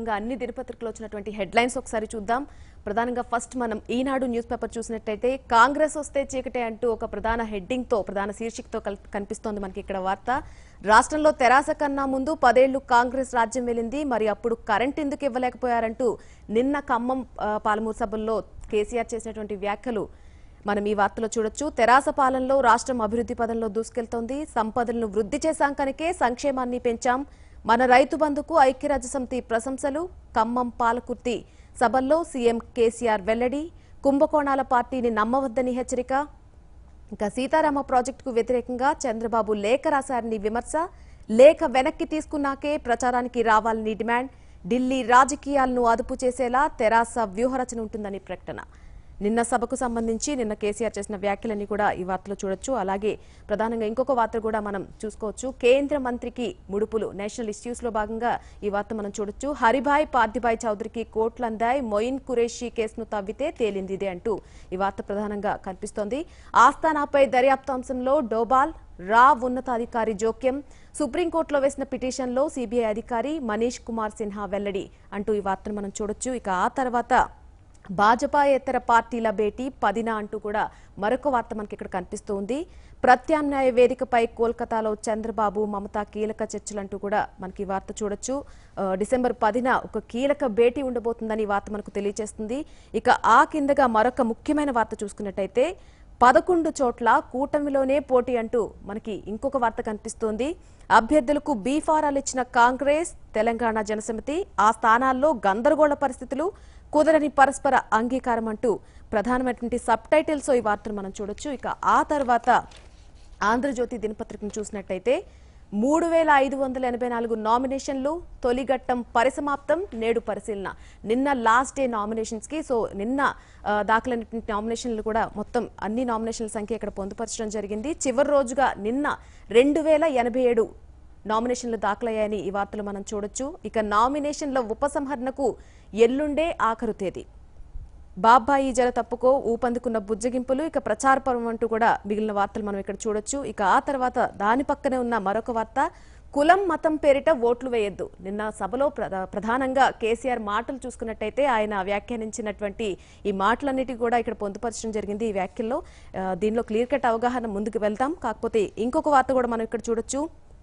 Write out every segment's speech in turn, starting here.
ప్రధానంగా అన్ని దినపత్రికలు వచ్చినటువంటి హెడ్లైన్స్ ఒకసారి చూద్దాం ప్రధానంగా ఫస్ట్ మనం ఈనాడు న్యూస్ పేపర్ చూసినట్టయితే కాంగ్రెస్ వస్తే చీకటే అంటూ ఒక ప్రధాన హెడ్డింగ్ తో ప్రధాన శీర్షికతో కల్- కనిపిస్తోంది మనకి ఇక్కడ వార్త రాష్ట్రంలో తెరాస కన్నా ముందు పదేళ్లు కాంగ్రెస్ రాజ్యం వెళ్ళింది మరి అప్పుడు కరెంట్ ఎందుకు ఇవ్వలేకపోయారంటూ నిన్న ఖమ్మం ఆ, పాలమూరు సభల్లో కేసీఆర్ చేసినటువంటి వ్యాఖ్యలు మనం ఈ వార్తలో చూడొచ్చు తెరాస పాలనలో రాష్ట్రం అభివృద్ధి పదంలో దూసుకెళ్తోంది సంపదలను వృద్ధి చేశాం కనుకే సంక్షేమాన్ని పెంచాం మన రైతు బంధుకు ఐక్యరాజ్య సమితి ప్రశంసలు ఖమ్మం పాలకుర్తి సభల్లో సీఎం కేసీఆర్ వెల్లడి కుంభకోణాల పార్టీని నమ్మవద్దని హెచ్చరిక ఇంకా సీతారామ ప్రాజెక్టుకు వ్యతిరేకంగా చంద్రబాబు లేఖ రాశారని విమర్శ లేఖ వెనక్కి తీసుకున్నాకే ప్రచారానికి రావాలని డిమాండ్ ఢిల్లీ రాజకీయాలను అదుపు చేసేలా తెరాస వ్యూహరచన ఉంటుందని ప్రకటన నిన్న సభకు సంబంధించి నిన్న కేసీఆర్ చేసిన వ్యాఖ్యలన్నీ కూడా ఈ వార్తలో చూడొచ్చు అలాగే ప్రధానంగా ఇంకొక వార్త కూడా మనం చూసుకోవచ్చు కేంద్ర మంత్రికి ముడుపులు నేషనల్ ఇష్యూస్ లో భాగంగా ఈ వార్త మనం చూడొచ్చు హరిభాయ్ పార్థిభాయ్ చౌదరికి కోట్లు అందాయి మొయిన్ కురేషి కేసును తవ్వితే తేలింది ఇదే అంటూ ఈ వార్త ప్రధానంగా కనిపిస్తోంది ఆస్థానాపై దర్యాప్తు అంశంలో డోబాల్ రా ఉన్నతాధికారి జోక్యం సుప్రీంకోర్టులో వేసిన పిటిషన్లో సిబిఐ అధికారి మనీష్ కుమార్ సిన్హా వెల్లడి అంటూ ఈ వార్తను మనం చూడొచ్చు ఇక ఆ తర్వాత భాజపాయేతర పార్టీల భేటీ పదిన అంటూ కూడా మరొక వార్త మనకి ఇక్కడ కనిపిస్తూ ఉంది ప్రత్యామ్నాయ వేదికపై కోల్కతాలో చంద్రబాబు మమత కీలక చర్చలంటూ కూడా మనకి ఈ వార్త చూడొచ్చు ఆ, డిసెంబర్ పదిన ఒక కీలక భేటీ ఉండబోతుందని ఈ వార్త మనకు తెలియజేస్తుంది ఇక ఆ కిందగా మరొక ముఖ్యమైన వార్త చూసుకున్నట్టయితే పదకొండు చోట్ల కూటమిలోనే పోటీ అంటూ మనకి ఇంకొక వార్త కనిపిస్తోంది అభ్యర్థులకు బీఫారాలు ఇచ్చిన కాంగ్రెస్ తెలంగాణ జనసమితి ఆ స్థానాల్లో గందరగోళ పరిస్థితులు కుదరని పరస్పర అంగీకారం అంటూ ప్రధానమైనటువంటి సబ్ టైటిల్స్ ఈ వార్తను మనం చూడొచ్చు ఇక ఆ తర్వాత ఆంధ్రజ్యోతి దినపత్రికను చూసినట్టయితే మూడు వేల ఐదు వందల ఎనభై నాలుగు నామినేషన్లు తొలిఘట్టం పరిసమాప్తం నేడు పరిశీలన నిన్న లాస్ట్ డే నామినేషన్స్ కి సో నిన్న ఆ, దాఖలైనటువంటి నామినేషన్లు కూడా మొత్తం అన్ని నామినేషన్ల సంఖ్య ఇక్కడ పొందుపరచడం జరిగింది చివరి రోజుగా నిన్న రెండు వేల ఎనభై ఏడు నామినేషన్లు దాఖలయ్యాయని ఈ వార్తలు మనం చూడొచ్చు ఇక నామినేషన్ల ఉపసంహరణకు ఎల్లుండే ఆఖరు తేదీ బాబాయి జల తప్పుకో ఊపందుకున్న బుజ్జగింపులు ఇక ప్రచార పర్వం అంటూ కూడా మిగిలిన వార్తలు మనం ఇక్కడ చూడొచ్చు ఇక ఆ తర్వాత దాని పక్కనే ఉన్న మరొక వార్త కులం మతం పేరిట ఓట్లు వేయొద్దు నిన్న సభలో ప్రధా- ప్రధానంగా కేసీఆర్ మాటలు చూసుకున్నట్టయితే ఆయన వ్యాఖ్యానించినటువంటి ఈ మాటలన్నిటి కూడా ఇక్కడ పొందుపరచడం జరిగింది ఈ వ్యాఖ్యల్లో ఆ, దీనిలో క్లియర్ కట్ అవగాహన ముందుకు వెళ్తాం కాకపోతే ఇంకొక వార్త కూడా మనం ఇక్కడ చూడొచ్చు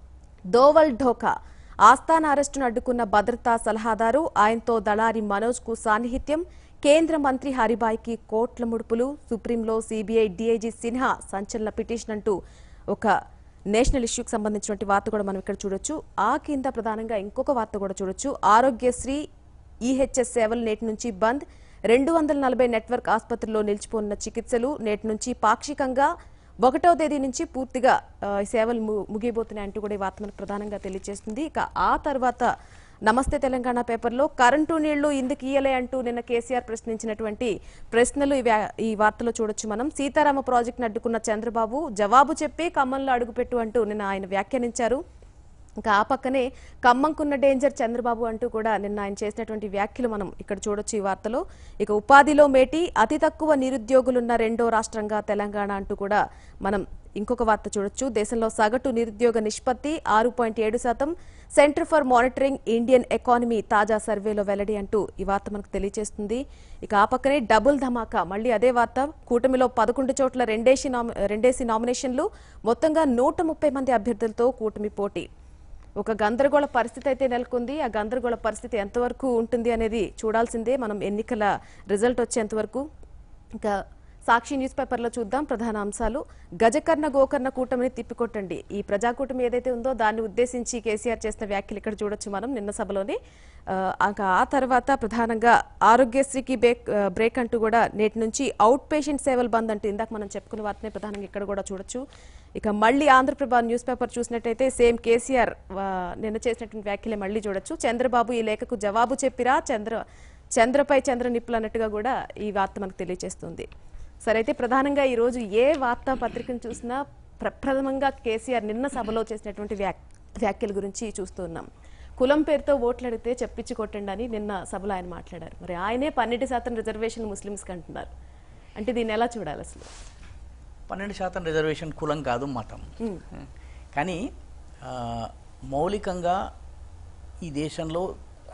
దోవల్ ఢోకా ఆస్థాన అరెస్టును అడ్డుకున్న భద్రతా సలహాదారు ఆయనతో దళారి మనోజ్ కు సాన్నిహిత్యం కేంద్ర మంత్రి హరిబాయ్కి కోట్ల ముడుపులు సుప్రీంలో సిబిఐ డీఐజీ సిన్హా సంచలన పిటిషన్ అంటూ ఒక నేషనల్ ఇష్యూకి సంబంధించినటువంటి వార్త కూడా మనం ఇక్కడ చూడొచ్చు ఆ కింద ప్రధానంగా ఇంకొక వార్త కూడా చూడొచ్చు ఆరోగ్యశ్రీ ఈహెచ్ఎస్ సేవలు నేటి నుంచి బంద్ రెండు వందల నలభై నెట్వర్క్ ఆసుపత్రిలో నిలిచిపోనున్న చికిత్సలు నేటి నుంచి పాక్షికంగా ఒకటో తేదీ నుంచి పూర్తిగా ఆ, ఈ సేవలు ము- ముగియబోతున్నాయి అంటూ కూడా ఈ వార్త మనకు ప్రధానంగా తెలియజేస్తుంది ఇక ఆ తర్వాత నమస్తే తెలంగాణ పేపర్లో కరెంటు నీళ్లు ఇందుకు ఇయ్యలే అంటూ నిన్న కేసీఆర్ ప్రశ్నించినటువంటి ప్రశ్నలు ఈ వ్యా- ఈ వార్తలో చూడొచ్చు మనం సీతారామ ప్రాజెక్టును అడ్డుకున్న చంద్రబాబు జవాబు చెప్పి ఖమ్మంలో అడుగుపెట్టు అంటూ నిన్న ఆయన వ్యాఖ్యానించారు ఇంకా ఆ పక్కనే ఖమ్మంకున్న డేంజర్ చంద్రబాబు అంటూ కూడా నిన్న ఆయన చేసినటువంటి వ్యాఖ్యలు మనం ఇక్కడ చూడొచ్చు ఈ వార్తలో ఇక ఉపాధిలో మేటి అతి తక్కువ నిరుద్యోగులున్న రెండో రాష్ట్రంగా తెలంగాణ అంటూ కూడా మనం ఇంకొక వార్త చూడొచ్చు దేశంలో సగటు నిరుద్యోగ నిష్పత్తి ఆరు పాయింట్ ఏడు శాతం centre for monitoring Indian economy తాజా సర్వేలో వెల్లడి అంటూ ఈ వార్త మనకు తెలియజేస్తుంది ఇక ఆ పక్కనే డబుల్ ధమాకా మళ్ళీ అదే వార్త కూటమిలో పదకొండు చోట్ల రెండేసి నామి- రెండేసి నామినేషన్లు మొత్తంగా నూట ముప్పై మంది అభ్యర్థులతో కూటమి పోటీ ఒక గందరగోళ పరిస్థితి అయితే నెలకొంది ఆ గందరగోళ పరిస్థితి ఎంతవరకు ఉంటుంది అనేది చూడాల్సిందే మనం ఎన్నికల రిజల్ట్ వచ్చేంత వరకు ఇంకా సాక్షి న్యూస్ పేపర్లో చూద్దాం ప్రధాన అంశాలు గజకర్ణ గోకర్ణ కూటమిని తిప్పికొట్టండి ఈ ప్రజాకూటమి ఏదైతే ఉందో దాన్ని ఉద్దేశించి కేసీఆర్ చేసిన వ్యాఖ్యలు ఇక్కడ చూడొచ్చు మనం నిన్న సభలోనే ఆ, ఇంకా ఆ తర్వాత ప్రధానంగా ఆరోగ్యశ్రీకి బ్రేక్ ఆ, బ్రేక్ అంటూ కూడా నేటి నుంచి అవుట్ పేషెంట్ సేవలు బంద్ అంటూ ఇందాక మనం చెప్పుకున్న వాటిని ప్రధానంగా ఇక్కడ కూడా చూడొచ్చు ఇక మళ్ళీ ఆంధ్రప్రభ న్యూస్ పేపర్ చూసినట్టయితే సేమ్ కేసీఆర్ ఆ, నిన్న చేసినటువంటి వ్యాఖ్యలే మళ్ళీ చూడొచ్చు చంద్రబాబు ఈ లేఖకు జవాబు చెప్పిరా చంద్ర చంద్రపై చంద్ర నిప్పులు అన్నట్టుగా కూడా ఈ వార్త మనకు తెలియజేస్తుంది సరే అయితే ప్రధానంగా ఈ రోజు ఏ వార్తా పత్రికను చూసినా ప్రప్రథమంగా కేసీఆర్ నిన్న సభలో చేసినటువంటి వ్యాక్ వ్యాఖ్యల గురించి చూస్తున్నాం కులం పేరుతో ఓట్లు అడిగితే చెప్పించి కొట్టండి అని నిన్న సభలో ఆయన మాట్లాడారు మరి ఆయనే పన్నెండు శాతం రిజర్వేషన్ ముస్లిమ్స్కి అంటున్నారు అంటే దీన్ని ఎలా చూడాలి అసలు పన్నెండు శాతం రిజర్వేషన్ కులం కాదు మతం కానీ ఆ, మౌలికంగా ఈ దేశంలో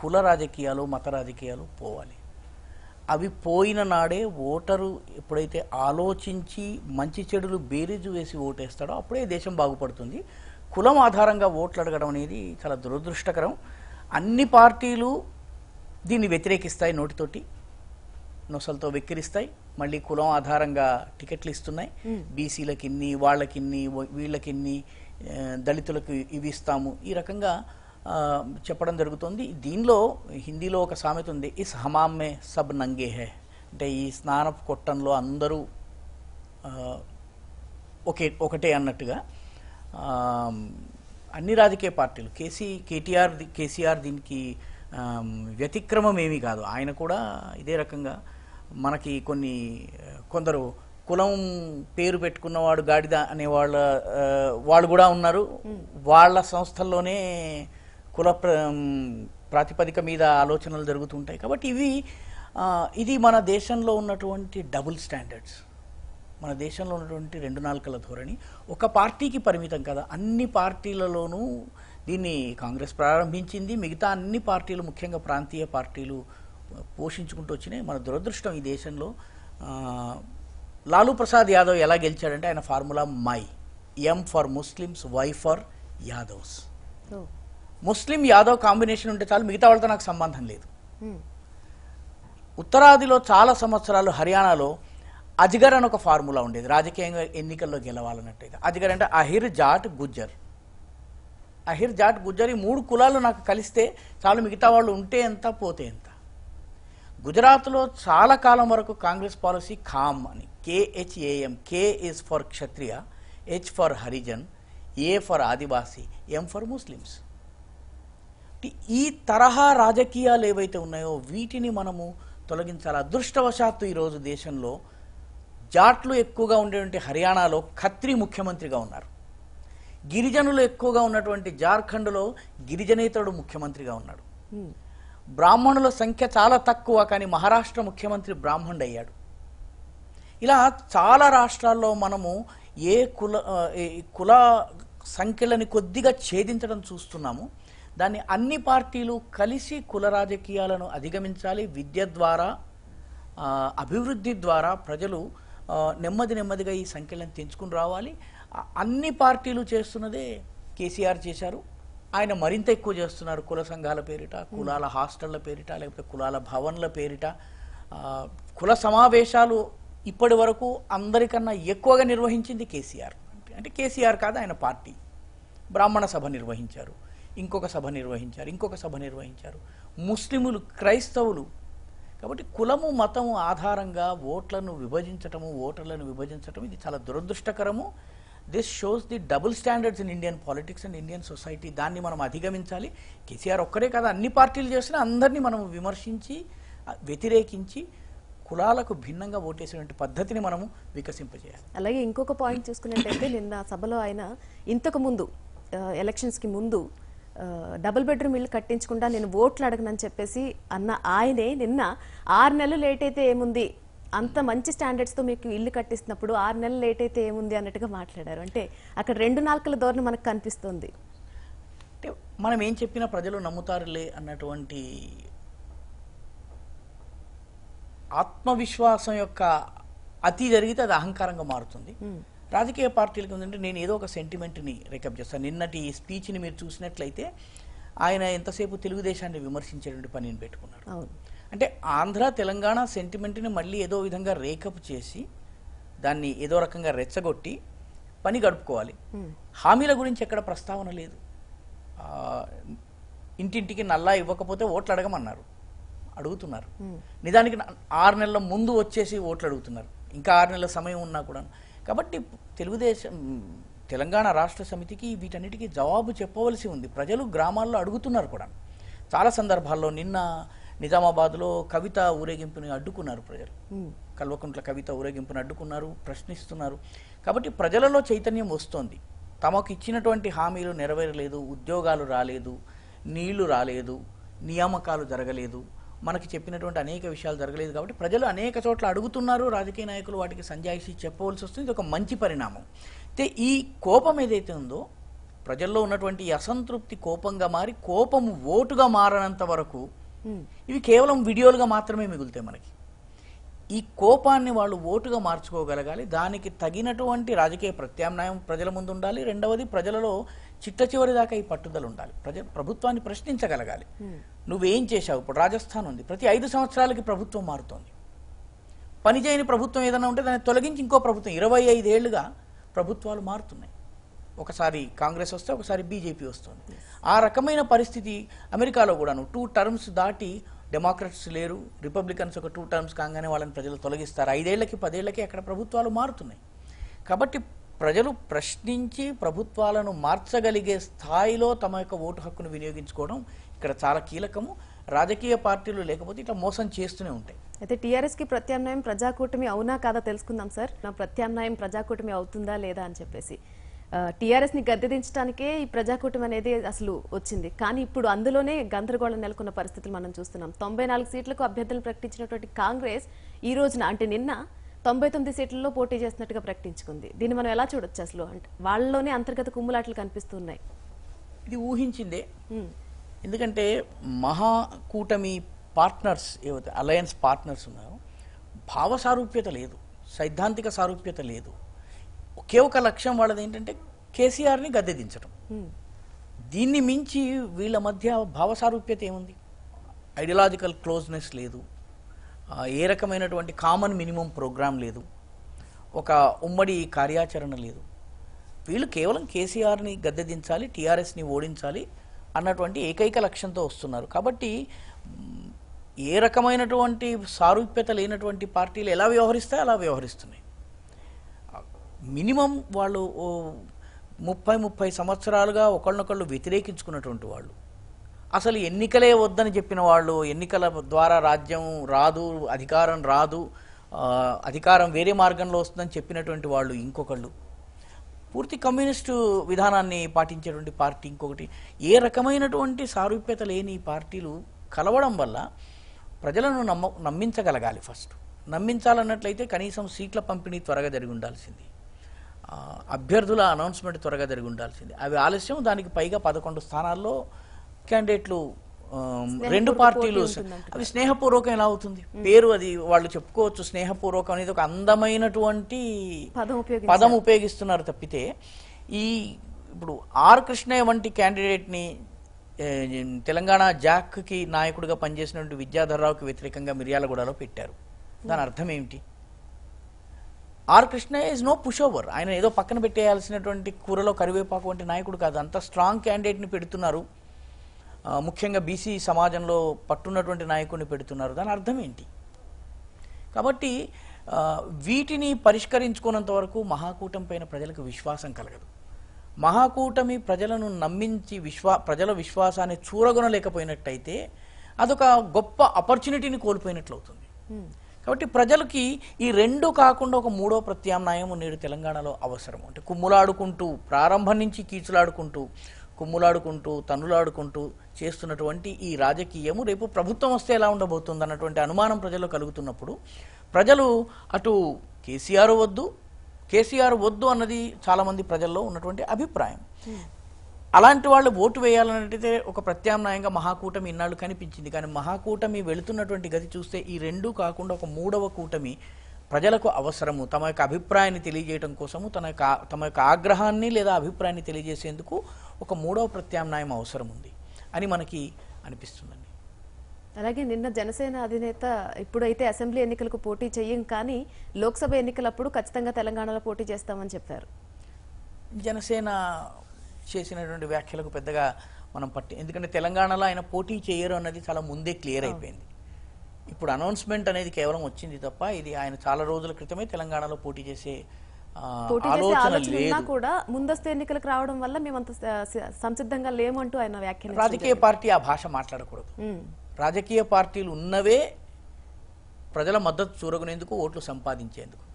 కుల రాజకీయాలు మత రాజకీయాలు పోవాలి అవి పోయిన నాడే ఓటరు ఎప్పుడైతే ఆలోచించి మంచి చెడులు బేరీజు వేసి ఓటేస్తాడో అప్పుడే దేశం బాగుపడుతుంది కులం ఆధారంగా ఓట్లు అడగడం అనేది చాలా దురదృష్టకరం అన్ని పార్టీలు దీన్ని వ్యతిరేకిస్తాయి నోటితోటి నొసలతో వెక్కిరిస్తాయి మళ్ళీ కులం ఆధారంగా టికెట్లు ఇస్తున్నాయి బీసీలకి ఇన్ని వాళ్ళకి ఇన్ని వ- వీళ్ళకి ఇన్ని ఆ, దళితులకు ఇవి ఇస్తాము ఈ రకంగా ఆ, చెప్పడం జరుగుతుంది దీనిలో హిందీలో ఒక సామెత ఉంది ఇస్ హమామ్ మే సబ్ నంగే హే అంటే ఈ స్నానపు కొట్టంలో అందరూ ఆ, ఒకే ఒకటే అన్నట్టుగా ఆ, అన్ని రాజకీయ పార్టీలు కేసీ కేటీఆర్ ది- కేసీఆర్ దీనికి ఆ, వ్యతిక్రమం ఏమీ కాదు ఆయన కూడా ఇదే రకంగా మనకి కొన్ని ఆ, కొందరు కులం పేరు పెట్టుకున్నవాడు గాడిద అనే వాళ్ళ ఆ, వాళ్ళు కూడా ఉన్నారు వాళ్ళ సంస్థల్లోనే కుల ప్ర- ప్రాతిపదిక మీద ఆలోచనలు జరుగుతుంటాయి కాబట్టి ఇవి ఆ, ఇది మన దేశంలో ఉన్నటువంటి డబుల్ స్టాండర్డ్స్ మన దేశంలో ఉన్నటువంటి రెండు నాలుకల ధోరణి ఒక పార్టీకి పరిమితం కదా అన్ని పార్టీలలోనూ దీన్ని కాంగ్రెస్ ప్రారంభించింది మిగతా అన్ని పార్టీలు ముఖ్యంగా ప్రాంతీయ పార్టీలు పోషించుకుంటూ వచ్చినాయి మన దురదృష్టం ఈ దేశంలో ఆ, లాలూ ప్రసాద్ యాదవ్ ఎలా గెలిచాడంటే ఆయన formula MY M for Muslims Y for Yadavs ఓ. ముస్లిం యాదవ్ కాంబినేషన్ ఉంటే చాలు మిగతా వాళ్ళతో నాకు సంబంధం లేదు మ్మ్. ఉత్తరాదిలో చాలా సంవత్సరాలు హర్యానాలో అజ్గర్ అని ఒక ఫార్ములా ఉండేది రాజకీయంగా ఎన్నికల్లో గెలవాలన్నట్టుగా అజ్గర్ అంటే అహిర్ జాట్ గుజ్జర్ అహిర్ జాట్ గుజ్జర్ ఈ మూడు కులాలు నాకు కలిస్తే చాలు మిగతా వాళ్ళు ఉంటే ఎంత పోతే ఎంత గుజరాత్లో చాలా కాలం వరకు కాంగ్రెస్ పాలసీ ఖామ్ అని K H A M K is for Kshatriya H for Harijan A for Adivasi M for Muslims ఈ తరహా రాజకీయాలు ఏవైతే ఉన్నాయో వీటిని మనము తొలగించాలి అదృష్టవశాత్తు ఈరోజు దేశంలో జాట్లు ఎక్కువగా ఉండేటువంటి హర్యానాలో ఖత్రి ముఖ్యమంత్రిగా ఉన్నారు గిరిజనులు ఎక్కువగా ఉన్నటువంటి జార్ఖండ్లో గిరిజనేతరుడు ముఖ్యమంత్రిగా ఉన్నాడు మ్మ్. బ్రాహ్మణుల సంఖ్య చాలా తక్కువ కానీ మహారాష్ట్ర ముఖ్యమంత్రి బ్రాహ్మణుడు అయ్యాడు ఇలా చాలా రాష్ట్రాల్లో మనము ఏ కుల ఆ, ఏ కుల సంఖ్యలని కొద్దిగా ఛేదించడం చూస్తున్నాము దాన్ని అన్ని పార్టీలు కలిసి కుల రాజకీయాలను అధిగమించాలి విద్య ద్వారా ఆ, అభివృద్ధి ద్వారా ప్రజలు ఆ, నెమ్మది నెమ్మదిగా ఈ సంఖ్యలను తెంచుకుని రావాలి ఆ, అన్ని పార్టీలు చేస్తున్నదే కేసీఆర్ చేశారు ఆయన మరింత ఎక్కువ చేస్తున్నారు కుల సంఘాల పేరిట కులాల హాస్టళ్ల పేరిట లేకపోతే కులాల భవన్ల పేరిట ఆ, కుల సమావేశాలు ఇప్పటి వరకు అందరికన్నా ఎక్కువగా నిర్వహించింది కేసీఆర్ అంటే కేసీఆర్ కాదు ఆయన పార్టీ బ్రాహ్మణ సభ నిర్వహించారు ఇంకొక సభ నిర్వహించారు ఇంకొక సభ నిర్వహించారు ముస్లిములు క్రైస్తవులు కాబట్టి కులము మతము ఆధారంగా ఓట్లను విభజించటము ఓటర్లను విభజించటం ఇది చాలా దురదృష్టకరము this shows the double standards in Indian politics and Indian society దాన్ని మనం అధిగమించాలి కేసీఆర్ ఒక్కరే కాదు అన్ని పార్టీలు చేసినా అందరినీ మనం విమర్శించి ఆ, వ్యతిరేకించి కులాలకు భిన్నంగా ఓటేసేటువంటి పద్ధతిని మనము వికసింపజేయాలి అలాగే ఇంకొక పాయింట్ చూసుకున్నట్టయితే నిన్న సభలో ఆయన ఇంతకు ముందు ఆ, ఎలక్షన్స్కి ముందు ఆ, డబుల్ బెడ్రూమ్ ఇల్లు కట్టించకుండా నేను ఓట్లు అడగనని చెప్పేసి అన్న ఆయనే నిన్న ఆరు నెలలు లేట్ అయితే ఏముంది అంత మంచి స్టాండర్డ్స్తో మీకు ఇల్లు కట్టిస్తున్నప్పుడు ఆరు నెలలు లేట్ అయితే ఏముంది అన్నట్టుగా మాట్లాడారు అంటే అక్కడ రెండు నాలుకల ధోరణి మనకు కనిపిస్తుంది అంటే మనం ఏం చెప్పినా ప్రజలు నమ్ముతారులే అన్నటువంటి ఆత్మవిశ్వాసం యొక్క అతి జరిగితే అది అహంకారంగా మారుతుంది రాజకీయ పార్టీలకు ఏంటంటే నేను ఏదో ఒక సెంటిమెంట్ని రికప్ చేస్తాను నిన్నటి ఈ స్పీచ్ని మీరు చూసినట్లయితే ఆయన ఎంతసేపు తెలుగుదేశాన్ని విమర్శించేటువంటి పనిని పెట్టుకున్నారు అవును అంటే ఆంధ్ర తెలంగాణ సెంటిమెంట్ని మళ్ళీ ఏదో విధంగా రేకప్ చేసి దాన్ని ఏదో రకంగా రెచ్చగొట్టి పని గడుపుకోవాలి హామీల గురించి ఎక్కడ ప్రస్తావన లేదు ఆ, ఇంటింటికి నల్లా ఇవ్వకపోతే ఓట్లు అడగమన్నారు అడుగుతున్నారు నిజానికి నా- ఆరు నెలల ముందు వచ్చేసి ఓట్లు అడుగుతున్నారు ఇంకా ఆరు నెలల సమయం ఉన్నా కూడా కాబట్టి తెలుగుదేశం తెలంగాణ రాష్ట్ర సమితికి వీటన్నిటికీ జవాబు చెప్పవలసి ఉంది ప్రజలు గ్రామాల్లో అడుగుతున్నారు కూడా చాలా సందర్భాల్లో నిన్న నిజామాబాద్లో కవిత ఊరేగింపుని అడ్డుకున్నారు ప్రజలు కల్వకుంట్ల కవిత ఊరేగింపుని అడ్డుకున్నారు ప్రశ్నిస్తున్నారు కాబట్టి ప్రజలలో చైతన్యం వస్తోంది తమకు ఇచ్చినటువంటి హామీలు నెరవేరలేదు ఉద్యోగాలు రాలేదు నీళ్లు రాలేదు నియామకాలు జరగలేదు మనకి చెప్పినటువంటి అనేక విషయాలు జరగలేదు కాబట్టి ప్రజలు అనేక చోట్ల అడుగుతున్నారు రాజకీయ నాయకులు వాటికి సంజాయిషి చెప్పవలసి వస్తుంది ఇది ఒక మంచి పరిణామం అయితే ఈ కోపం ఏదైతే ఉందో ప్రజల్లో ఉన్నటువంటి ఈ అసంతృప్తి కోపంగా మారి కోపం ఓటుగా మారనంత వరకు ఇవి కేవలం వీడియోలుగా మాత్రమే మిగులుతాయి మనకి ఈ కోపాన్ని వాళ్ళు ఓటుగా మార్చుకోగలగాలి దానికి తగినటువంటి రాజకీయ ప్రత్యామ్నాయం ప్రజల ముందు ఉండాలి రెండవది ప్రజలలో చిట్ట చివరి దాకా ఈ పట్టుదల ఉండాలి ప్రజ ప్రభుత్వాన్ని ప్రశ్నించగలగాలి నువ్వేం చేశావు ఇప్పుడు రాజస్థాన్ ఉంది ప్రతి ఐదు సంవత్సరాలకి ప్రభుత్వం మారుతోంది పనిచేయని ప్రభుత్వం ఏదైనా ఉంటే దాన్ని తొలగించి ఇంకో ప్రభుత్వం ఇరవై ఐదేళ్లుగా ప్రభుత్వాలు మారుతున్నాయి ఒకసారి కాంగ్రెస్ వస్తే ఒకసారి బీజేపీ వస్తుంది ఆ రకమైన పరిస్థితి అమెరికాలో కూడాను టూ టర్మ్స్ దాటి డెమోక్రట్స్ లేరు రిపబ్లికన్స్ ఒక టూ టర్మ్స్ కాగానే వాళ్ళని ప్రజలు తొలగిస్తారు ఐదేళ్లకి పదేళ్లకి అక్కడ ప్రభుత్వాలు మారుతున్నాయి కాబట్టి ప్రజలు ప్రశ్నించి ప్రభుత్వాలను మార్చగలిగే స్థాయిలో తమ యొక్క ఓటు హక్కును వినియోగించుకోవడం ఇక్కడ చాలా కీలకము రాజకీయ పార్టీలు లేకపోతే ఇట్లా మోసం చేస్తూనే ఉంటాయి అయితే టీఆర్ఎస్ కి ప్రత్యామ్నాయం ప్రజాకూటమి అవునా కాదా తెలుసుకుందాం సార్ నా ప్రత్యామ్నాయం ప్రజాకూటమి అవుతుందా లేదా అని చెప్పేసి టీఆర్ఎస్ ని గద్దెదించడానికే ఈ ప్రజాకూటమి అనేది అసలు వచ్చింది కానీ ఇప్పుడు అందులోనే గందరగోళం నెలకొన్న పరిస్థితులు మనం చూస్తున్నాం తొంభై నాలుగు సీట్లకు అభ్యర్థులను ప్రకటించినటువంటి కాంగ్రెస్ ఈ రోజున అంటే నిన్న తొంభై తొమ్మిది సీట్లలో పోటీ చేస్తున్నట్టుగా ప్రకటించుకుంది దీన్ని మనం ఎలా చూడొచ్చు అసలు అంటే వాళ్ళలోనే అంతర్గత కుమ్ములాటలు కనిపిస్తున్నాయి ఇది ఊహించిందే ఎందుకంటే మహాకూటమి పార్ట్నర్స్ ఏవైతే అలయన్స్ పార్ట్నర్స్ ఉన్నారో భావ సారూప్యత లేదు సైద్ధాంతిక సారూప్యత లేదు ఒకే ఒక లక్ష్యం వాళ్ళది ఏంటంటే కేసీఆర్ని గద్దెదించడం దీన్ని మించి వీళ్ళ మధ్య భావ సారూప్యత ఏముంది ఐడియాలజికల్ క్లోజ్నెస్ లేదు ఆ, ఏ రకమైనటువంటి కామన్ మినిమం ప్రోగ్రామ్ లేదు ఒక ఉమ్మడి కార్యాచరణ లేదు వీళ్ళు కేవలం కేసీఆర్ని గద్దెదించాలి టీఆర్ఎస్ని ఓడించాలి అన్నటువంటి ఏకైక లక్ష్యంతో వస్తున్నారు కాబట్టి మ్, ఏ రకమైనటువంటి సారూప్యత లేనటువంటి పార్టీలు ఎలా వ్యవహరిస్తాయో అలా వ్యవహరిస్తున్నాయి మినిమం వాళ్ళు ఓ ముప్పై ముప్పై సంవత్సరాలుగా ఒకళ్ళనొకళ్ళు వ్యతిరేకించుకున్నటువంటి వాళ్ళు అసలు ఎన్నికలే వద్దని చెప్పిన వాళ్ళు ఎన్నికల ద్వారా రాజ్యం రాదు అధికారం రాదు ఆ, అధికారం వేరే మార్గంలో వస్తుందని చెప్పినటువంటి వాళ్ళు ఇంకొకళ్ళు పూర్తి కమ్యూనిస్టు విధానాన్ని పాటించేటువంటి పార్టీ ఇంకొకటి ఏ రకమైనటువంటి సారూప్యత లేని పార్టీలు కలవడం వల్ల ప్రజలను నమ్మ నమ్మించగలగాలి ఫస్ట్ నమ్మించాలన్నట్లయితే కనీసం సీట్ల పంపిణీ త్వరగా జరిగి ఉండాల్సింది ఆ, అభ్యర్థుల అనౌన్స్మెంట్ త్వరగా జరిగి ఉండాల్సింది అవి ఆలస్యం దానికి పైగా పదకొండు స్థానాల్లో క్యాండిడేట్లు ఆ, రెండు స్నేహపూర్వక పార్టీలు పోటీ ఉంటుందంటున్నారు. అవి స్నేహపూర్వకం ఎలా అవుతుంది పేరు అది వాళ్ళు చెప్పుకోవచ్చు స్నేహపూర్వకం అనేది ఒక అందమైనటువంటి పదం ఉపయోగించారు. పదం ఉపయోగిస్తున్నారు తప్పితే ఈ ఇప్పుడు ఆర్ కృష్ణయ్య వంటి క్యాండిడేట్ని ఏ, తెలంగాణ జాక్కి నాయకుడిగా పనిచేసినటువంటి విద్యాధర్రావుకి వ్యతిరేకంగా మిర్యాలగూడలో పెట్టారు దాని అర్థం ఏమిటి R Krishnaiah is no pushover ఆయన ఏదో పక్కన పెట్టేయాల్సినటువంటి కూరలో కరివేపాకు వంటి నాయకుడు కాదు అంత స్ట్రాంగ్ క్యాండిడేట్ని పెడుతున్నారు ఆ, ముఖ్యంగా బీసీ సమాజంలో పట్టున్నటువంటి నాయకుడిని పెడుతున్నారు దాని అర్థం ఏంటి కాబట్టి ఆ, వీటిని పరిష్కరించుకున్నంత వరకు మహాకూటమి పైన ప్రజలకు విశ్వాసం కలగదు మహాకూటమి ప్రజలను నమ్మించి విశ్వా ప్రజల విశ్వాసాన్ని చూరగొనలేకపోయినట్టయితే అదొక గొప్ప ఆపర్చునిటీని కోల్పోయినట్లు అవుతుంది కాబట్టి ప్రజలకి ఈ రెండు కాకుండా ఒక మూడో ప్రత్యామ్నాయం నేడు తెలంగాణలో అవసరం అంటే కుమ్ములాడుకుంటూ ప్రారంభం నుంచి కీచులాడుకుంటూ కుమ్ములాడుకుంటూ తన్నులాడుకుంటూ చేస్తున్నటువంటి ఈ రాజకీయము రేపు ప్రభుత్వం వస్తే ఎలా ఉండబోతుంది అన్నటువంటి అనుమానం ప్రజల్లో కలుగుతున్నప్పుడు ప్రజలు అటు కేసీఆర్ వద్దు కేసీఆర్ వద్దు అన్నది చాలామంది ప్రజల్లో ఉన్నటువంటి అభిప్రాయం అలాంటి వాళ్ళు ఓటు వేయాలన్నట్టయితే ఒక ప్రత్యామ్నాయంగా మహాకూటమి ఇన్నాళ్ళు కనిపించింది కానీ మహాకూటమి వెళుతున్నటువంటి గతి చూస్తే ఈ రెండు కాకుండా ఒక మూడవ కూటమి ప్రజలకు అవసరము తమ యొక్క అభిప్రాయాన్ని తెలియజేయడం కోసము తన యొక్క ఆ- తమ యొక్క ఆగ్రహాన్ని లేదా అభిప్రాయాన్ని తెలియజేసేందుకు ఒక మూడవ ప్రత్యామ్నాయం అవసరం ఉంది అని మనకి అనిపిస్తుందండి అలాగే నిన్న జనసేన అధినేత ఇప్పుడైతే అసెంబ్లీ ఎన్నికలకు పోటీ చెయ్యం కానీ లోక్సభ ఎన్నికలప్పుడు ఖచ్చితంగా తెలంగాణలో పోటీ చేస్తామని చెప్పారు జనసేన చేసినటువంటి వ్యాఖ్యలకు పెద్దగా మనం పట్టి ఎందుకంటే తెలంగాణలో ఆయన పోటీ చేయరు అన్నది చాలా ముందే క్లియర్ అయిపోయింది ఇప్పుడు అనౌన్స్మెంట్ అనేది కేవలం వచ్చింది తప్ప ఇది ఆయన చాలా రోజుల క్రితమే తెలంగాణలో పోటీ చేసే ఆ, పోటీ చేసే ఆలోచన ఆలోచన ఉన్నా లేదు కూడా ముందస్తు ఎన్నికలకు రావడం వల్ల మేమంత స- సంసిద్ధంగా లేమంటూ ఆయన వ్యాఖ్యానించారు రాజకీయ పార్టీ ఆ భాష మాట్లాడకూడదు రాజకీయ పార్టీలు ఉన్నవే ప్రజల మద్దతు చూరగొనేందుకు ఓట్లు సంపాదించేందుకు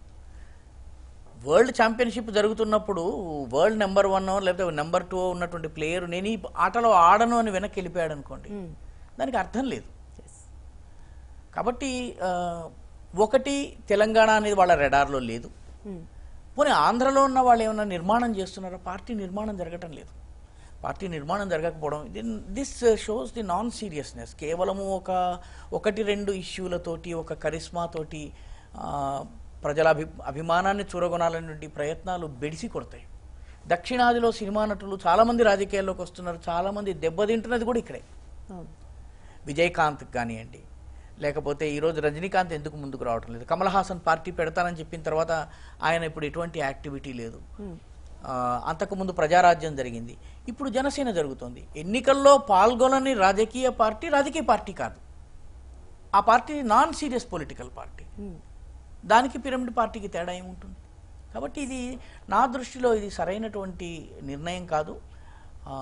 వరల్డ్ ఛాంపియన్షిప్ జరుగుతున్నప్పుడు వరల్డ్ నెంబర్ వన్ లేకపోతే నెంబర్ టూ ఉన్నటువంటి ప్లేయర్ నేను ఈ ఆటలో ఆడను అని వెనక్కి వెళ్ళిపోయాడు అనుకోండి దానికి అర్థం లేదు కాబట్టి ఆ, ఒకటి తెలంగాణ అనేది వాళ్ళ రెడార్లో లేదు పోనీ ఆంధ్రలో ఉన్న వాళ్ళు ఏమైనా నిర్మాణం చేస్తున్నారా పార్టీ నిర్మాణం జరగటం లేదు పార్టీ నిర్మాణం జరగకపోవడం this shows the non seriousness కేవలము ఒక ఒకటి రెండు ఇష్యూలతోటి ఒక కరిస్మాతోటి ఆ, ప్రజల అభి అభిమానాన్ని చూరగొనాలనేటువంటి ప్రయత్నాలు బెడిసి కొడతాయి దక్షిణాదిలో సినిమా నటులు చాలామంది రాజకీయాల్లోకి వస్తున్నారు చాలామంది దెబ్బతింటున్నది కూడా ఇక్కడే అవును విజయకాంత్ కానివ్వండి లేకపోతే ఈరోజు రజనీకాంత్ ఎందుకు ముందుకు రావటం లేదు కమల్ హాసన్ పార్టీ పెడతానని చెప్పిన తర్వాత ఆయన ఇప్పుడు ఎటువంటి యాక్టివిటీ లేదు Hmm. ఆ, అంతకుముందు ప్రజారాజ్యం జరిగింది ఇప్పుడు జనసేన జరుగుతుంది ఎన్నికల్లో పాల్గొనని రాజకీయ పార్టీ రాజకీయ పార్టీ కాదు ఆ party non serious political party Hmm. దానికి పిరమిడ్ పార్టీకి తేడా ఏముంటుంది కాబట్టి ఇది నా దృష్టిలో ఇది సరైనటువంటి నిర్ణయం కాదు ఆ,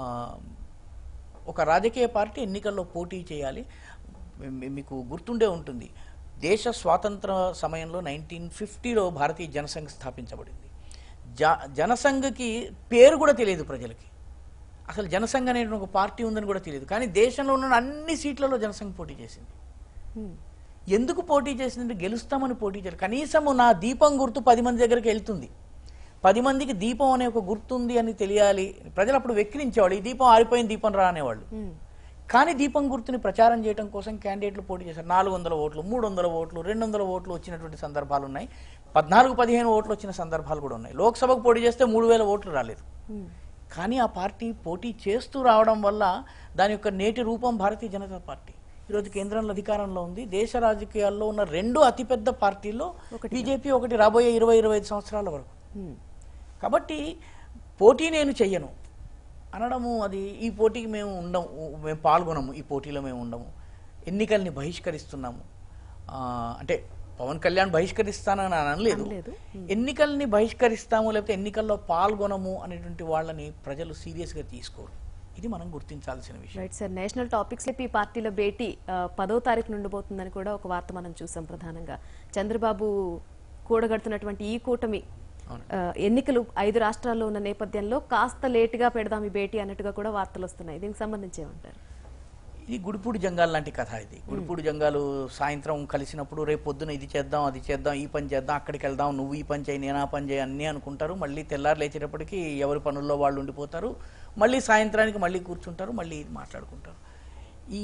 ఒక రాజకీయ పార్టీ ఎన్నికల్లో పోటీ చేయాలి మీ- మీకు గుర్తుండే ఉంటుంది దేశ స్వాతంత్ర సమయంలో నైన్టీన్ ఫిఫ్టీలో భారతీయ జనసంఘ్ స్థాపించబడింది జ జనసంఘకి పేరు కూడా తెలియదు ప్రజలకి అసలు జనసంఘ్ అనే ఒక పార్టీ ఉందని కూడా తెలియదు కానీ దేశంలో ఉన్న అన్ని సీట్లలో జనసంఘ్ పోటీ చేసింది Hmm. ఎందుకు పోటీ చేసిందంటే గెలుస్తామని పోటీ చేయాలి కనీసము నా దీపం గుర్తు పది మంది దగ్గరికి వెళ్తుంది పది మందికి దీపం అనే ఒక గుర్తు ఉంది అని తెలియాలి ప్రజలు అప్పుడు వెక్కిరించేవాళ్ళు ఈ దీపం ఆరిపోయిన దీపం రా అనేవాళ్ళు Hmm. కానీ దీపం గుర్తుని ప్రచారం చేయడం కోసం క్యాండిడేట్లు పోటీ చేశారు నాలుగు వందల ఓట్లు మూడు వందల ఓట్లు రెండు వందల ఓట్లు వచ్చినటువంటి సందర్భాలు ఉన్నాయి పద్నాలుగు పదిహేను ఓట్లు వచ్చిన సందర్భాలు కూడా ఉన్నాయి లోక్సభకు పోటీ చేస్తే మూడు వేల ఓట్లు రాలేదు Hmm. కానీ ఆ పార్టీ పోటీ చేస్తూ రావడం వల్ల దాని యొక్క నేటి రూపం భారతీయ జనతా పార్టీ ఈరోజు కేంద్రంలో అధికారంలో ఉంది దేశ రాజకీయాల్లో ఉన్న రెండు అతిపెద్ద పార్టీల్లో ఒకటి. బీజేపీ ఒకటి రాబోయే ఇరవై ఇరవై ఐదు సంవత్సరాల వరకు Hmm. కాబట్టి పోటీ నేను చెయ్యను అనడము అది ఈ పోటీకి మేము ఉండము మేము పాల్గొనము ఈ పోటీలో మేము ఉండము ఎన్నికల్ని బహిష్కరిస్తున్నాము ఆ, అంటే పవన్ కళ్యాణ్ బహిష్కరిస్తానని అని అనలేదు అనలేదు. ఎన్నికల్ని బహిష్కరిస్తాము లేకపోతే ఎన్నికల్లో పాల్గొనము అనేటువంటి వాళ్ళని ప్రజలు సీరియస్గా తీసుకోరు ఇది మనం గుర్తించాల్సిన విషయం రైట్ సార్ నేషనల్ టాపిక్స్ ఈ పార్టీల భేటీ ఆ, పదో తారీఖు నుండిపోతుందని కూడా ఒక వార్త మనం చూసాం ప్రధానంగా చంద్రబాబు కూడగడుతున్నటువంటి ఈ కూటమి అవును. ఆ, ఎన్నికలు ఐదు రాష్ట్రాల్లో ఉన్న నేపథ్యంలో కాస్త లేటుగా పెడదాం ఈ భేటీ అన్నట్టుగా కూడా వార్తలు వస్తున్నాయి దీనికి సంబంధించి ఏమంటారు ఇది గుడిపూడి జంగాల్ లాంటి కథ ఇది గుడిపూడి జంగాలు సాయంత్రం కలిసినప్పుడు రేపు పొద్దున ఇది చేద్దాం అది చేద్దాం ఈ పని చేద్దాం అక్కడికి వెళ్దాం నువ్వు ఈ పని చేయి నేను ఆ పని చేయి అన్నీ అనుకుంటారు మళ్ళీ తెల్లారు లేచేటప్పటికి ఎవరి పనుల్లో వాళ్ళు ఉండిపోతారు మళ్ళీ సాయంత్రానికి మళ్ళీ కూర్చుంటారు మళ్ళీ ఇది మాట్లాడుకుంటారు ఈ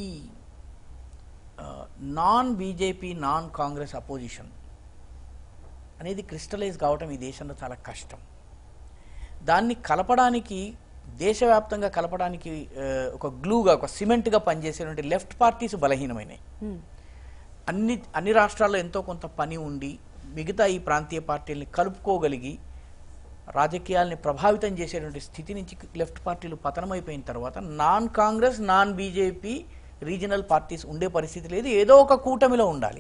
non BJP non Congress opposition అనేది క్రిస్టలైజ్ కావటం ఈ దేశంలో చాలా కష్టం దాన్ని కలపడానికి దేశవ్యాప్తంగా కలపడానికి ఆ, ఒక గ్లూగా ఒక సిమెంట్గా పనిచేసేటువంటి లెఫ్ట్ పార్టీస్ బలహీనమైనాయి Hmm. అన్ని అన్ని రాష్ట్రాల్లో ఎంతో కొంత పని ఉండి మిగతా ఈ ప్రాంతీయ పార్టీల్ని కలుపుకోగలిగి రాజకీయాల్ని ప్రభావితం చేసేటువంటి స్థితి నుంచి లెఫ్ట్ పార్టీలు పతనమైపోయిన తర్వాత non Congress non BJP regional parties ఉండే పరిస్థితి లేదు ఏదో ఒక కూటమిలో ఉండాలి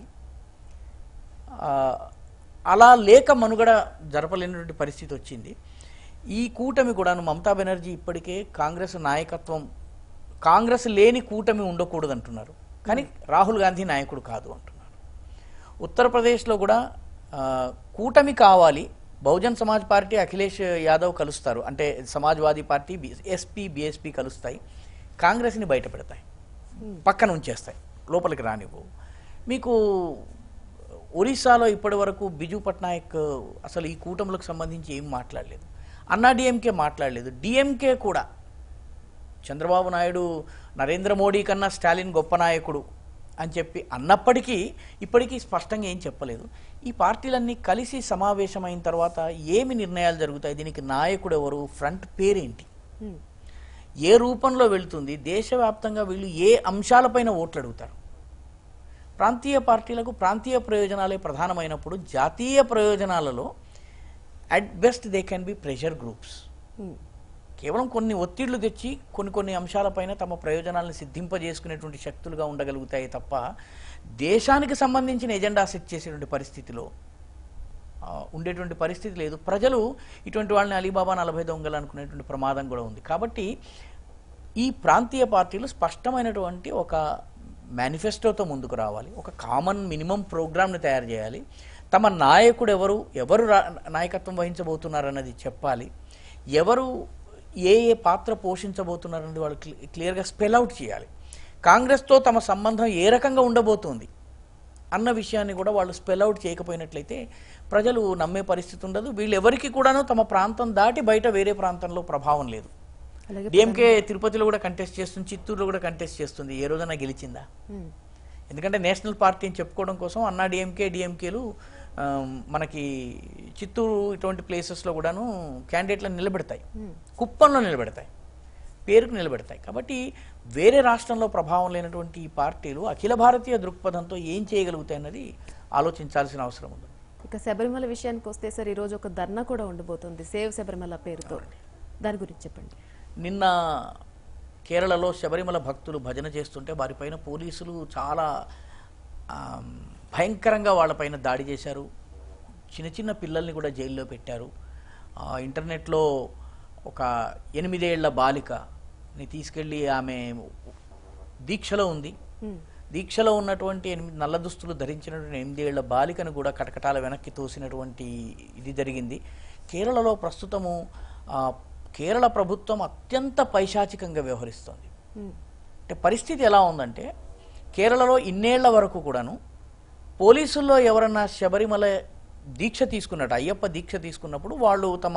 ఆ, అలా లేక మనుగడ జరపలేనటువంటి పరిస్థితి వచ్చింది ఈ కూటమి కూడాను మమతా బెనర్జీ ఇప్పటికే కాంగ్రెస్ నాయకత్వం కాంగ్రెస్ లేని కూటమి ఉండకూడదు అంటున్నారు కానీ రాహుల్ గాంధీ నాయకుడు కాదు అంటున్నారు ఉత్తరప్రదేశ్లో కూడా ఆ, కూటమి కావాలి బహుజన్ సమాజ్ పార్టీ అఖిలేష్ యాదవ్ కలుస్తారు అంటే సమాజ్వాదీ పార్టీ ఎస్పీ బీఎస్పీ కలుస్తాయి కాంగ్రెస్ని బయట పెడతాయి పక్కన ఉంచేస్తాయి లోపలికి రానివ్వు మీకు ఒరిస్సాలో ఇప్పటి వరకు బిజు పట్నాయక్ అసలు ఈ కూటములకు సంబంధించి ఏం మాట్లాడలేదు అన్నా డిఎంకే మాట్లాడలేదు డిఎంకే కూడా చంద్రబాబు నాయుడు నరేంద్ర మోడీ కన్నా స్టాలిన్ గొప్ప నాయకుడు అని చెప్పి అన్నప్పటికీ ఇప్పటికీ స్పష్టంగా ఏం చెప్పలేదు ఈ పార్టీలన్నీ కలిసి సమావేశమైన తర్వాత ఏమి నిర్ణయాలు జరుగుతాయి దీనికి నాయకుడు ఎవరు ఫ్రంట్ పేరేంటి Hmm. ఏ రూపంలో వెళ్తుంది దేశవ్యాప్తంగా వీళ్ళు ఏ అంశాలపైన ఓట్లు అడుగుతారు ప్రాంతీయ పార్టీలకు ప్రాంతీయ ప్రయోజనాలే ప్రధానమైనప్పుడు జాతీయ ప్రయోజనాలలో at best they can be pressure groups Hmm. కేవలం కొన్ని ఒత్తిళ్లు తెచ్చి కొన్ని కొన్ని అంశాలపైన తమ ప్రయోజనాలను సిద్ధింపజేసుకునేటువంటి శక్తులుగా ఉండగలుగుతాయి తప్ప దేశానికి సంబంధించిన ఎజెండా సెట్ చేసేటువంటి పరిస్థితిలో ఆ, ఉండేటువంటి పరిస్థితి లేదు ప్రజలు ఇటువంటి వాళ్ళని అలీబాబా నలభై దొంగలు అనుకునేటువంటి ప్రమాదం కూడా ఉంది కాబట్టి ఈ ప్రాంతీయ పార్టీలు స్పష్టమైనటువంటి ఒక మేనిఫెస్టోతో ముందుకు రావాలి ఒక కామన్ మినిమం ప్రోగ్రామ్ని తయారు చేయాలి తమ నాయకుడు ఎవరు ఎవరు రా- నాయకత్వం వహించబోతున్నారన్నది చెప్పాలి ఎవరు ఏ ఏ పాత్ర పోషించబోతున్నారన్నది వాళ్ళు క్లి- క్లియర్గా స్పెల్ అవుట్ చేయాలి కాంగ్రెస్తో తమ సంబంధం ఏ రకంగా ఉండబోతోంది అన్న విషయాన్ని కూడా వాళ్ళు స్పెల్ అవుట్ చేయకపోయినట్లయితే ప్రజలు నమ్మే పరిస్థితి ఉండదు వీళ్ళు ఎవరికి కూడాను తమ ప్రాంతం దాటి బయట వేరే ప్రాంతంలో ప్రభావం లేదు అలాగే డిఎంకే తిరుపతిలో కూడా కంటెస్ట్ చేస్తుంది చిత్తూరులో కూడా కంటెస్ట్ చేస్తుంది ఏ రోజైనా గెలిచిందా ఉమ్, ఎందుకంటే నేషనల్ పార్టీ అని చెప్పుకోవడం కోసం అన్నా డిఎంకే డిఎంకేలు మనకి చిత్తూరు ఇటువంటి ప్లేసెస్లో కూడాను క్యాండిడేట్లను నిలబెడతాయి కుప్పంలో నిలబెడతాయి పేరుకు నిలబెడతాయి కాబట్టి వేరే రాష్ట్రంలో ప్రభావం లేనటువంటి ఈ పార్టీలు అఖిల భారతీయ దృక్పథంతో ఏం చేయగలుగుతాయి అన్నది ఆలోచించాల్సిన అవసరం ఉంది ఇక శబరిమల విషయానికి వస్తే సార్ ఈరోజు ఒక ధర్నా కూడా ఉండబోతుంది సేవ్ శబరిమల పేరుతో దాని గురించి చెప్పండి నిన్న కేరళలో శబరిమల భక్తులు భజన చేస్తుంటే వారిపైన పోలీసులు చాలా ఆమ్, భయంకరంగా వాళ్ళపైన దాడి చేశారు చిన్న చిన్న పిల్లల్ని కూడా జైల్లో పెట్టారు ఆ, ఇంటర్నెట్లో ఒక ఎనిమిదేళ్ల బాలికని తీసుకెళ్ళి ఆమె దీక్షలో ఉంది ఉమ్, దీక్షలో ఉన్నటువంటి ఎనిమిది నల్ల దుస్తులు ధరించినటువంటి ఎనిమిదేళ్ల బాలికను కూడా కటకటాల వెనక్కి తోసినటువంటి ఇది జరిగింది కేరళలో ప్రస్తుతము ఆ, కేరళ ప్రభుత్వం అత్యంత పైశాచికంగా వ్యవహరిస్తోంది ఉమ్, అంటే పరిస్థితి ఎలా ఉందంటే కేరళలో ఇన్నేళ్ల వరకు కూడాను పోలీసుల్లో ఎవరన్నా శబరిమల దీక్ష తీసుకున్నట్టు అయ్యప్ప దీక్ష తీసుకున్నప్పుడు వాళ్ళు తమ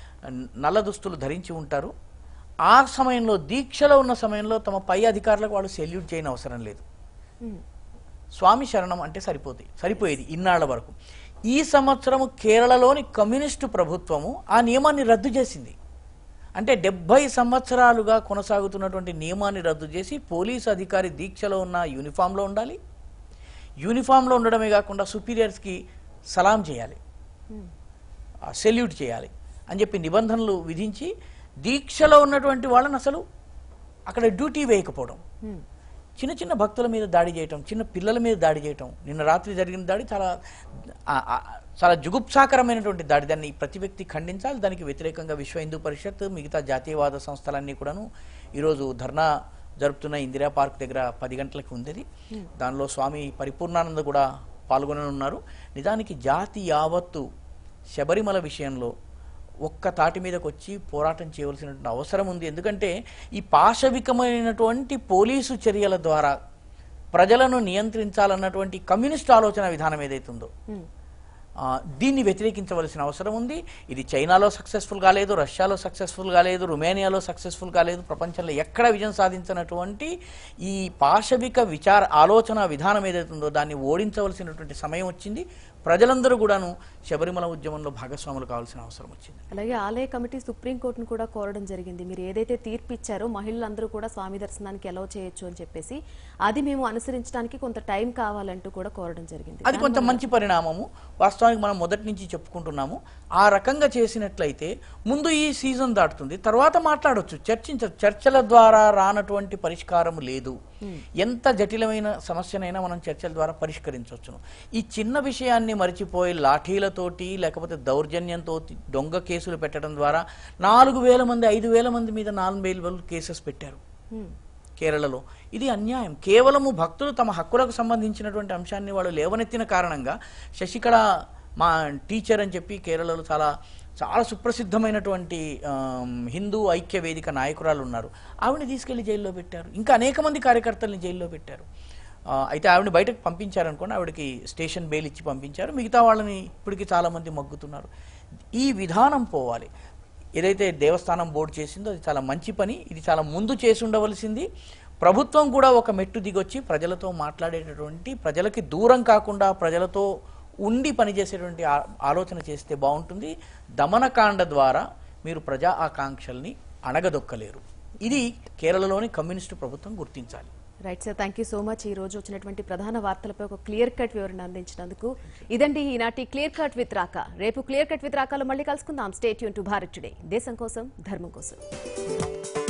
నల్ల దుస్తులు ధరించి ఉంటారు ఆ సమయంలో దీక్షలో ఉన్న సమయంలో తమ పై అధికారులకు వాళ్ళు సెల్యూట్ చేయని అవసరం లేదు ఉమ్, స్వామి శరణం అంటే సరిపోతుంది సరిపోయేది ఇన్నాళ్ల వరకు ఈ సంవత్సరం కేరళలోని కమ్యూనిస్టు ప్రభుత్వము ఆ నియమాన్ని రద్దు చేసింది అంటే డెబ్బై సంవత్సరాలుగా కొనసాగుతున్నటువంటి నియమాన్ని రద్దు చేసి పోలీసు అధికారి దీక్షలో ఉన్న యూనిఫామ్లో ఉండాలి యూనిఫామ్లో ఉండడమే కాకుండా సుపీరియర్స్కి సలాం చేయాలి ఉమ్, సెల్యూట్ చేయాలి అని చెప్పి నిబంధనలు విధించి దీక్షలో ఉన్నటువంటి వాళ్ళని అసలు అక్కడ డ్యూటీ వేయకపోవడం ఉమ్, చిన్న చిన్న భక్తుల మీద దాడి చేయటం చిన్న పిల్లల మీద దాడి చేయటం నిన్న రాత్రి జరిగిన దాడి చాలా ఆ- ఆ- చాలా జుగుప్సాకరమైనటువంటి దాడి దాన్ని ప్రతి వ్యక్తి ఖండించాలి దానికి వ్యతిరేకంగా విశ్వ హిందూ పరిషత్ మిగతా జాతీయవాద సంస్థలన్నీ కూడాను ఈరోజు ధర్నా జరుపుతున్న ఇందిరా పార్క్ దగ్గర పది గంటలకు ఉంది దానిలో స్వామి పరిపూర్ణానంద కూడా పాల్గొననున్నారు నిజానికి జాతి యావత్తు శబరిమల విషయంలో ఒక్క తాటి మీదకి వచ్చి పోరాటం చేయవలసినటువంటి అవసరం ఉంది ఎందుకంటే ఈ పాశవికమైనటువంటి పోలీసు చర్యల ద్వారా ప్రజలను నియంత్రించాలన్నటువంటి కమ్యూనిస్ట్ ఆలోచన విధానం ఏదైతుందో ఉమ్, ఆ, దీన్ని వ్యతిరేకించవలసిన అవసరం ఉంది ఇది చైనాలో సక్సెస్ఫుల్ కాలేదు రష్యాలో సక్సెస్ఫుల్ కాలేదు రుమేనియాలో సక్సెస్ఫుల్ కాలేదు ప్రపంచంలో ఎక్కడ విజయం సాధించినటువంటి ఈ పాశవిక విచార ఆలోచన విధానం ఏదైతుందో దాన్ని ఓడించవలసినటువంటి సమయం వచ్చింది ప్రజలందరూ కూడాను శబరిమల ఉద్యమంలో భాగస్వాములు కావాల్సిన అవసరం వచ్చింది అలాగే ఆలయ కమిటీ సుప్రీంకోర్టును కూడా కోరడం జరిగింది మీరు ఏదైతే తీర్పు ఇచ్చారో మహిళలందరూ కూడా స్వామి దర్శనానికి ఎలా చేయొచ్చు అని చెప్పేసి అది మేము అనుసరించడానికి కొంత టైం కావాలంటూ కూడా కోరడం జరిగింది అది కొంత మంచి పరిణామము వాస్తవానికి మనం మొదటి నుంచి చెప్పుకుంటున్నాము ఆ రకంగా చేసినట్లయితే ముందు ఈ సీజన్ దాటుతుంది తర్వాత మాట్లాడొచ్చు చర్చించ చర్చల ద్వారా రానటువంటి పరిష్కారం లేదు ఎంత జటిలమైన సమస్యనైనా మనం చర్చల ద్వారా పరిష్కరించవచ్చును ఈ చిన్న విషయాన్ని మరిచిపోయి లాఠీలతోటి లేకపోతే దౌర్జన్యంతో దొంగ కేసులు పెట్టడం ద్వారా నాలుగు వేల మంది ఐదు వేల మంది మీద నాలుగు వేల కేసెస్ పెట్టారు ఉమ్, కేరళలో ఇది అన్యాయం కేవలము భక్తులు తమ హక్కులకు సంబంధించినటువంటి అంశాన్ని వాళ్ళు లేవనెత్తిన కారణంగా శశికళ మా టీచర్ అని చెప్పి కేరళలో చాలా చాలా సుప్రసిద్ధమైనటువంటి ఆమ్, హిందూ ఐక్య వేదిక నాయకురాలు ఉన్నారు ఆవిడని తీసుకెళ్లి జైల్లో పెట్టారు ఇంకా అనేక మంది కార్యకర్తల్ని జైల్లో పెట్టారు ఆ, అయితే ఆవిడని బయటకు పంపించారనుకోండి ఆవిడకి స్టేషన్ బెయిల్ ఇచ్చి పంపించారు మిగతా వాళ్ళని ఇప్పటికీ చాలామంది మగ్గుతున్నారు ఈ విధానం పోవాలి ఏదైతే దేవస్థానం బోర్డు చేసిందో అది చాలా మంచి పని ఇది చాలా ముందు చేసి ఉండవలసింది ప్రభుత్వం కూడా ఒక మెట్టు దిగొచ్చి ప్రజలతో మాట్లాడేటటువంటి ప్రజలకి దూరం కాకుండా ప్రజలతో ఉండి పనిచేసేటువంటి ఆ- ఆలోచన చేస్తే బాగుంటుంది దమనకాండ ద్వారా మీరు ప్రజా ఆకాంక్షల్ని అణగదొక్కలేరు ఇది కేరళలోని కమ్యూనిస్టు ప్రభుత్వం గుర్తించాలి right sir thank you so much ఈ రోజు వచ్చినటువంటి ప్రధాన వార్తలపై ఒక క్లియర్ కట్ వివరణ అందించినందుకు ఇదండి ఈనాటి క్లియర్ కట్ విత్ రాక రేపు క్లియర్ కట్ విత్ రాకాలో మళ్ళీ కలుసుకుందాం స్టేట్ యూన్ టు భారత్ టుడే దేశం కోసం ధర్మం కోసం